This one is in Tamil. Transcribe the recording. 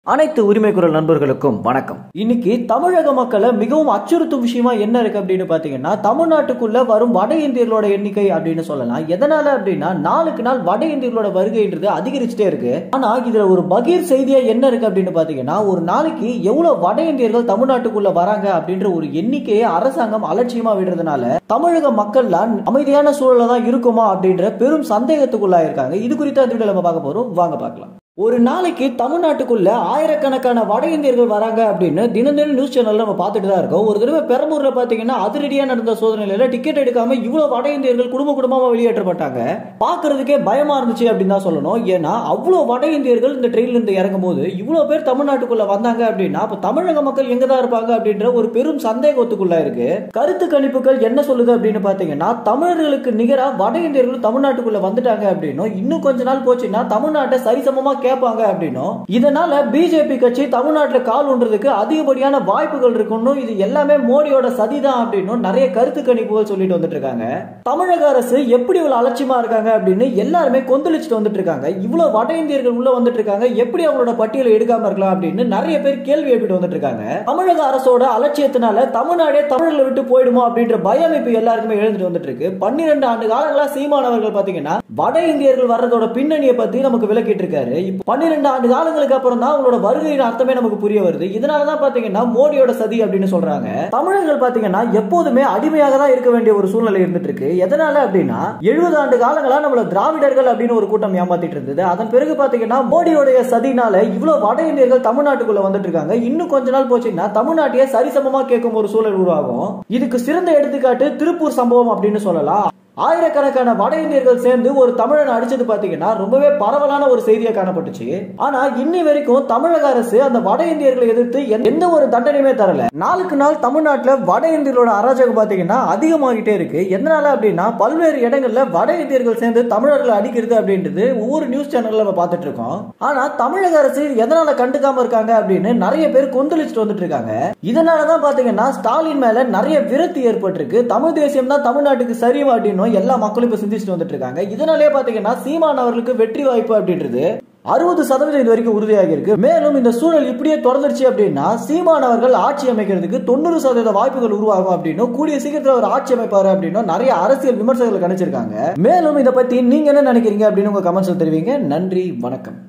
அனைத்து உரிமை குரல் நண்பர்களுக்கும் வணக்கம் இன்னைக்கு தமிழக மக்களை மிகவும் அச்சுறுத்தும் விஷயமா என்ன இருக்கு அப்படின்னு பாத்தீங்கன்னா தமிழ்நாட்டுக்குள்ள வரும் வட இந்தியர்களோட எண்ணிக்கை அப்படின்னு சொல்லலாம் எதனால அப்படின்னா நாளுக்கு நாள் வட இந்தியர்களோட வருகைன்றது அதிகரிச்சுட்டே இருக்கு ஆனா இதுல ஒரு பகீர் செய்தியா என்ன இருக்கு அப்படின்னு பாத்தீங்கன்னா ஒரு நாளைக்கு எவ்வளவு வட இந்தியர்கள் தமிழ்நாட்டுக்குள்ள வராங்க அப்படின்ற ஒரு எண்ணிக்கையை அரசாங்கம் அலட்சியமா விடுறதுனால தமிழக மக்கள்லாம் அமைதியான சூழல்ல தான் இருக்குமா அப்படின்ற பெரும் சந்தேகத்துக்குள்ளாயிருக்காங்க இது குறித்து அந்த வீடியோ நம்ம பார்க்க போறோம் வாங்க பார்க்கலாம் ஒரு நாளைக்கு தமிழ்நாட்டுக்குள்ள ஆயிரக்கணக்கான வட இந்தியர்கள் வராங்க அப்படின்னு தினம் தினம் நியூஸ் சேனல்ல நம்ம பார்த்துட்டு தான் இருக்கோம் ஒரு தடவை பெரம்பூர்ல பாத்தீங்கன்னா அதிரடியா நடந்த சோதனையில டிக்கெட் எடுக்காம இவ்வளவு வட இந்தியர்கள் குடும்ப குடும்பமா வெளியேற்றப்பட்டாங்க பாக்குறதுக்கே பயமா இருந்துச்சு அப்படின்னு தான் சொல்லணும் ஏன்னா அவ்வளவு வட இந்தியர்கள் இந்த ட்ரெயின்ல இருந்து இறங்கும் போது இவ்வளவு பேர் தமிழ்நாட்டுக்குள்ள வந்தாங்க அப்படின்னா அப்ப தமிழக மக்கள் எங்க தான் இருப்பாங்க அப்படின்ற ஒரு பெரும் சந்தேகத்துக்குள்ள இருக்கு கருத்து கணிப்புகள் என்ன சொல்லுது அப்படின்னு பாத்தீங்கன்னா தமிழர்களுக்கு நிகரா வட இந்தியர்கள் தமிழ்நாட்டுக்குள்ள வந்துட்டாங்க அப்படின்னும் இன்னும் கொஞ்ச நாள் போச்சுன்னா தமிழ்நாட்டை சரிசமமா கேட்பாங்க அப்படின்னும் இதனால பிஜேபி கட்சி தமிழ்நாட்டுல கால் ஒன்றதுக்கு அதிகப்படியான வாய்ப்புகள் இருக்குன்னு இது எல்லாமே மோடியோட சதிதான் அப்படின்னும் நிறைய கருத்து கணிப்புகள் சொல்லிட்டு வந்துட்டு இருக்காங்க தமிழக அரசு எப்படி இவ்வளவு அலட்சியமா இருக்காங்க அப்படின்னு எல்லாருமே கொந்தளிச்சுட்டு வந்துட்டு இருக்காங்க இவ்வளவு வட இந்தியர்கள் உள்ள வந்துட்டு இருக்காங்க எப்படி அவங்களோட பட்டியலை எடுக்காம இருக்கலாம் அப்படின்னு நிறைய பேர் கேள்வி எழுப்பிட்டு வந்துட்டு இருக்காங்க தமிழக அரசோட அலட்சியத்தினால தமிழ்நாடே தமிழர்களை விட்டு போயிடுமோ அப்படின்ற பயம் இப்ப எல்லாருக்குமே எழுந்துட்டு வந்துட்டு இருக்கு பன்னிரெண்டு ஆண்டு காலங்களா சீமானவர்கள் பாத்தீங்கன்னா வட இந்தியர்கள் வர்றதோட பின்னணியை பத்தி நமக்கு விளக்கிட்டு இருக்காரு இப்போ பன்னிரெண்டு ஆண்டு காலங்களுக்கு அப்புறம் தான் அவங்களோட வருகையின் அர்த்தமே நமக்கு புரிய வருது இதனாலதான் பாத்தீங்கன்னா மோடியோட சதி அப்படின்னு சொல்றாங்க தமிழர்கள் பாத்தீங்கன்னா எப்போதுமே அடிமையாக தான் இருக்க வேண்டிய ஒரு சூழ்நிலை இருந்துட்டு இருக்கு எதனால அப்படின்னா எழுபது ஆண்டு காலங்களா நம்மள திராவிடர்கள் அப்படின்னு ஒரு கூட்டம் ஏமாத்திட்டு இருந்தது அதன் பிறகு பாத்தீங்கன்னா மோடியோடைய சதினால இவ்வளவு வட இந்தியர்கள் தமிழ்நாட்டுக்குள்ள வந்துட்டு இருக்காங்க இன்னும் கொஞ்ச நாள் போச்சுன்னா தமிழ்நாட்டையே சரிசமமா கேட்கும் ஒரு சூழல் உருவாகும் இதுக்கு சிறந்த எடுத்துக்காட்டு திருப்பூர் சம்பவம் அப்படின்னு சொல்லலாம் ஆயிரக்கணக்கான வட இந்தியர்கள் சேர்ந்து ஒரு தமிழனை அடிச்சது பாத்தீங்கன்னா ரொம்பவே பரவலான ஒரு செய்தியா காணப்பட்டுச்சு ஆனா இன்னி வரைக்கும் தமிழக அரசு அந்த வட இந்தியர்களை எதிர்த்து எந்த ஒரு தண்டனையுமே தரல நாளுக்கு நாள் தமிழ்நாட்டுல வட இந்தியர்களோட அராஜகம் பாத்தீங்கன்னா அதிகமாகிட்டே இருக்கு எதனால அப்படின்னா பல்வேறு இடங்கள்ல வட இந்தியர்கள் சேர்ந்து தமிழர்களை அடிக்கிறது அப்படின்றது ஒவ்வொரு நியூஸ் சேனல்ல நம்ம பார்த்துட்டு இருக்கோம் ஆனா தமிழக அரசு எதனால கண்டுக்காம இருக்காங்க அப்படின்னு நிறைய பேர் கொந்தளிச்சுட்டு வந்துட்டு இருக்காங்க இதனாலதான் பாத்தீங்கன்னா ஸ்டாலின் மேல நிறைய விரக்தி ஏற்பட்டிருக்கு தமிழ் தேசியம் தான் தமிழ்நாட்டுக்கு சரி அப்படின்னு எல்லா மக்களும் இப்ப சிந்திச்சுட்டு வந்துட்டு இருக்காங்க இதனாலே பாத்தீங்கன்னா சீமான் அவர்களுக்கு வெற்றி வாய்ப்பு அப்படின்றது அறுபது சதவீதம் இது வரைக்கும் உறுதியாகி இருக்கு மேலும் இந்த சூழல் இப்படியே தொடர்ந்துருச்சு அப்படின்னா சீமான் அவர்கள் ஆட்சி அமைக்கிறதுக்கு தொண்ணூறு சதவீத வாய்ப்புகள் உருவாகும் அப்படின்னும் கூடிய சீக்கிரத்தில் அவர் ஆட்சி அமைப்பாரு அப்படின்னும் நிறைய அரசியல் விமர்சகர்கள் கணிச்சிருக்காங்க மேலும் இதை பத்தி நீங்க என்ன நினைக்கிறீங்க அப்படின்னு உங்க கமெண்ட்ஸ்ல தெரிவிங்க நன்றி வணக்கம்